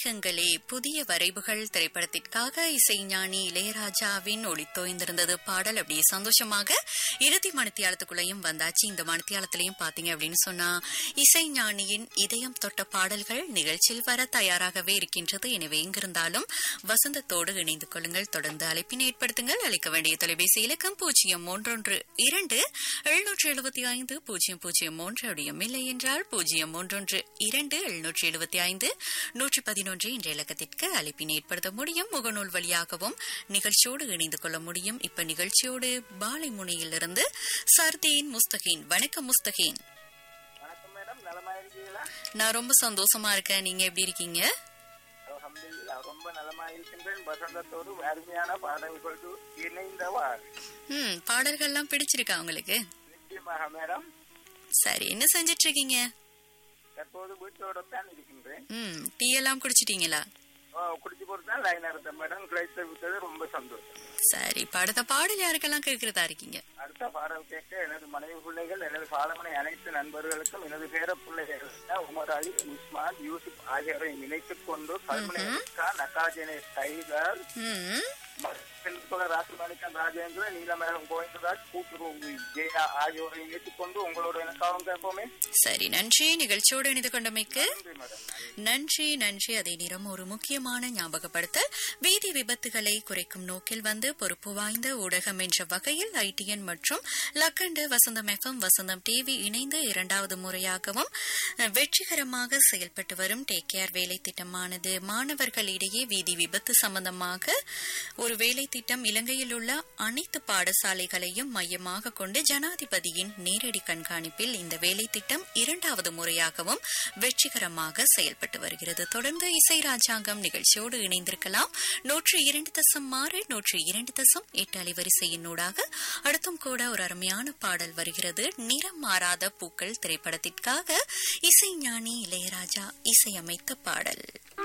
மேகங்களே புதிய வரைவுகள் திரைப்படத்திற்காக இசைஞானி இளையராஜாவின் ஒளித்தோய்ந்திருந்தது பாடல் அப்படியே சந்தோஷமாக இறுதி மணித்தியாலத்துக்குள்ளேயும் வந்தாச்சு இந்த மணித்தியாலத்திலையும் பாத்தீங்க அப்படின்னு சொன்னா இசைஞானியின் இதயம் தொட்ட பாடல்கள் நிகழ்ச்சியில் வர தயாராகவே இருக்கின்றது எனவே எங்கிருந்தாலும் வசந்தத்தோடு இணைந்து கொள்ளுங்கள் தொடர்ந்து அழைப்பினை ஏற்படுத்துங்கள் அழைக்க வேண்டிய தொலைபேசி இலக்கம் பூஜ்ஜியம் மூன்றொன்று இரண்டு எழுநூற்று எழுபத்தி ஐந்து பூஜ்ஜியம் பூஜ்ஜியம் மூன்று அப்படியும் இல்லை என்றால் பூஜ்ஜியம் மூன்றொன்று இரண்டு எழுநூற்று எழுபத்தி ஐந்து நூற்றி பதினொன்று என்ற இலக்கத்திற்கு அழைப்பினை ஏற்படுத்த முடியும் முகநூல் வழியாகவும் நிகழ்ச்சியோடு இணைந்து கொள்ள முடியும் இப்ப நிகழ்ச்சியோடு பாலைமுனையிலிருந்து சர்தீன் முஸ்தகீன் வணக்கம் முஸ்தகீன் வணக்கம் மேடம் நலமா இருக்கீங்களா நான் ரொம்ப சந்தோஷமா இருக்கேன் நீங்க எப்படி இருக்கீங்க அல்ஹம்துலில்லாஹ் ரொம்ப நலமா இருக்கின்றேன் வசந்தத்தோடு அருமையான பாடல்களோடு இணைந்தவார் ம் பாடல்கள்லாம் பிடிச்சிருக்கா உங்களுக்கு நிச்சயமாக மேடம் சரி என்ன செஞ்சிட்டு இருக்கீங்க தற்போது வீட்டோட தான் இருக்கின்றேன் ம் டீ எல்லாம் குடிச்சிட்டீங்களா ஓ, குடிச்சு போட்டு தான் லைன் எடுத்த மேடம் கிடைத்து விட்டது ரொம்ப சந்தோஷம் சரி இப்ப அடுத்த பாடல் யாருக்கெல்லாம் கேட்கிறதா இருக்கீங்க அடுத்த பாடல் கேட்க எனது மனைவி பிள்ளைகள் எனது பாலமனை அனைத்து நண்பர்களுக்கும் எனது பேர பிள்ளைகள் உமர் அலி உஸ்மான் யூசுப் ஆகியோரை நினைத்துக் கொண்டு கல்முனை நக்காஜினை டைகர் ம் ராசிமாணிக்கன் ராஜேந்திர நீலமேகம் கோவிந்தராஜ் கூட்டுறவு ஜெயா ஆகியோரை இணைத்துக் கொண்டு உங்களோட எனக்காகவும் கேட்போமே சரி நன்றி நிகழ்ச்சியோடு இணைந்து கொண்டமைக்கு நன்றி மேடம் நன்றி நன்றி அதே நேரம் ஒரு முக்கியமான ஞாபகப்படுத்தல் வீதி விபத்துகளை குறைக்கும் நோக்கில் வந்து பொறுப்பு வாய்ந்த ஊடகம் என்ற வகையில் ஐடிஎன் மற்றும் லக்கண்டு வசந்தம் எஃப்எம் வசந்தம் டிவி இணைந்து இரண்டாவது முறையாகவும் அஹ், வெற்றிகரமாக செயல்பட்டு வரும் டேக் கேர் வேலை திட்டமானது மாணவர்களிடையே வீதி விபத்து சம்பந்தமாக ஒரு வேலை திட்டம் இலங்கையில் உள்ள அனைத்து பாடசாலைகளையும் மையமாக கொண்டு ஜனாதிபதியின் நேரடி கண்காணிப்பில் இந்த வேலை திட்டம் இரண்டாவது முறையாகவும் வெற்றிகரமாக செயல்பட்டு வருகிறது தொடர்ந்து இசை ராஜாங்கம் நிகழ்ச்சியோடு இணைந்திருக்கலாம் நூற்று இரண்டு தசம் ஆறு நூற்று இரண்டு தசம் எட்டு அலைவரிசையினூடாக அடுத்தும் கூட ஒரு அருமையான பாடல் வருகிறது நிறம் மாறாத பூக்கள் திரைப்படத்திற்காக இசைஞானி இளையராஜா இசையமைத்த பாடல்